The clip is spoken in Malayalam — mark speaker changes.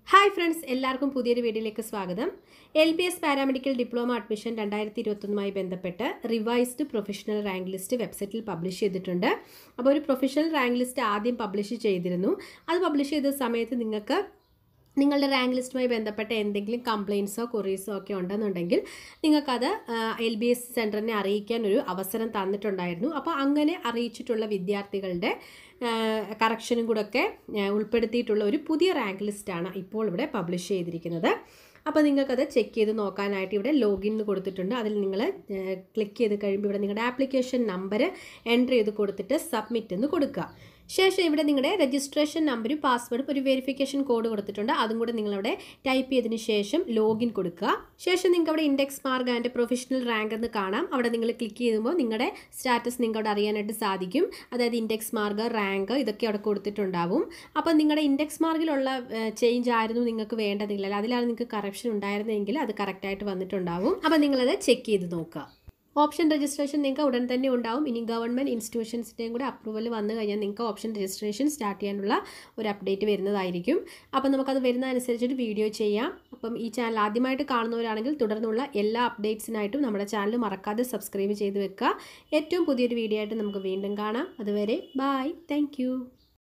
Speaker 1: ഹായ് ഫ്രണ്ട്സ് എല്ലാവർക്കും പുതിയൊരു വീഡിയോയിലേക്ക് സ്വാഗതം L B S paramedical diploma admission രണ്ടായിരത്തി ഇരുപത്തൊന്നുമായി ബന്ധപ്പെട്ട് റിവൈസ്ഡ് പ്രൊഫഷണൽ റാങ്ക് ലിസ്റ്റ് വെബ്സൈറ്റിൽ പബ്ലിഷ് ചെയ്തിട്ടുണ്ട് അപ്പോൾ ഒരു പ്രൊഫഷണൽ റാങ്ക് ലിസ്റ്റ് ആദ്യം പബ്ലിഷ് ചെയ്തിരുന്നു അത് പബ്ലിഷ് ചെയ്ത സമയത്ത് നിങ്ങൾക്ക് നിങ്ങളുടെ റാങ്ക് ലിസ്റ്റുമായി ബന്ധപ്പെട്ട എന്തെങ്കിലും കംപ്ലയിൻസോ കൊറീസോ ഒക്കെ ഉണ്ടെന്നുണ്ടെങ്കിൽ നിങ്ങൾക്കത് എൽ ബി എസ് സെൻറ്ററിനെ അറിയിക്കാൻ ഒരു അവസരം തന്നിട്ടുണ്ടായിരുന്നു അപ്പോൾ അങ്ങനെ അറിയിച്ചിട്ടുള്ള വിദ്യാർത്ഥികളുടെ കറക്ഷനും കൂടെ ഒക്കെ ഉൾപ്പെടുത്തിയിട്ടുള്ള ഒരു പുതിയ റാങ്ക് ലിസ്റ്റാണ് ഇപ്പോൾ ഇവിടെ പബ്ലിഷ് ചെയ്തിരിക്കുന്നത് അപ്പോൾ നിങ്ങൾക്കത് ചെക്ക് ചെയ്ത് നോക്കാനായിട്ട് ഇവിടെ ലോഗിൻ കൊടുത്തിട്ടുണ്ട് അതിൽ നിങ്ങൾ ക്ലിക്ക് ചെയ്ത് കഴിയുമ്പോൾ ഇവിടെ നിങ്ങളുടെ ആപ്ലിക്കേഷൻ നമ്പർ എൻ്റർ ചെയ്ത് കൊടുത്തിട്ട് സബ്മിറ്റ് എന്ന് കൊടുക്കുക ശേഷം ഇവിടെ നിങ്ങളുടെ രജിസ്ട്രേഷൻ നമ്പരും പാസ്വേഡും ഒരു വെരിഫിക്കേഷൻ കോഡ് കൊടുത്തിട്ടുണ്ട് അതും കൂടെ നിങ്ങളവിടെ ടൈപ്പ് ചെയ്തതിന് ശേഷം ലോഗിൻ കൊടുക്കുക ശേഷം നിങ്ങൾക്ക് അവിടെ index mark and professional rank എന്ന് കാണാം അവിടെ നിങ്ങൾ ക്ലിക്ക് ചെയ്യുമ്പോൾ നിങ്ങളുടെ സ്റ്റാറ്റസ് നിങ്ങൾക്ക് അവിടെ അറിയാനായിട്ട് സാധിക്കും അതായത് ഇൻഡെക്സ് മാർക്ക് റാങ്ക് ഇതൊക്കെ അവിടെ കൊടുത്തിട്ടുണ്ടാവും അപ്പോൾ നിങ്ങളുടെ ഇൻഡെക്സ് മാർക്കിലുള്ള ചേഞ്ച് ആയിരുന്നു നിങ്ങൾക്ക് വേണ്ടതില്ല അതിലാണ് നിങ്ങൾക്ക് കറപ്ഷൻ ഉണ്ടായിരുന്നെങ്കിൽ അത് കറക്റ്റായിട്ട് വന്നിട്ടുണ്ടാവും അപ്പോൾ നിങ്ങളത് ചെക്ക് ചെയ്ത് നോക്കുക ഓപ്ഷൻ രജിസ്ട്രേഷൻ നിങ്ങൾക്ക് ഉടൻ തന്നെ ഉണ്ടാവും ഇനി ഗവൺമെൻറ് ഇൻസ്റ്റിറ്റ്യൂഷൻസിൻ്റെയും കൂടെ അപ്രൂവൽ വന്നു കഴിഞ്ഞാൽ നിങ്ങൾക്ക് ഓപ്ഷൻ രജിസ്ട്രേഷൻ സ്റ്റാർട്ട് ചെയ്യാനുള്ള ഒരു അപ്ഡേറ്റ് വരുന്നതായിരിക്കും അപ്പം നമുക്കത് വരുന്നതനുസരിച്ചൊരു വീഡിയോ ചെയ്യാം അപ്പം ഈ ചാനൽ ആദ്യമായിട്ട് കാണുന്നവരാണെങ്കിൽ തുടർന്നുള്ള എല്ലാ അപ്ഡേറ്റ്സിനായിട്ടും നമ്മുടെ ചാനൽ മറക്കാതെ സബ്സ്ക്രൈബ് ചെയ്ത് വെക്കുക ഏറ്റവും പുതിയൊരു വീഡിയോ ആയിട്ട് നമുക്ക് വീണ്ടും കാണാം അതുവരെ ബായ് താങ്ക്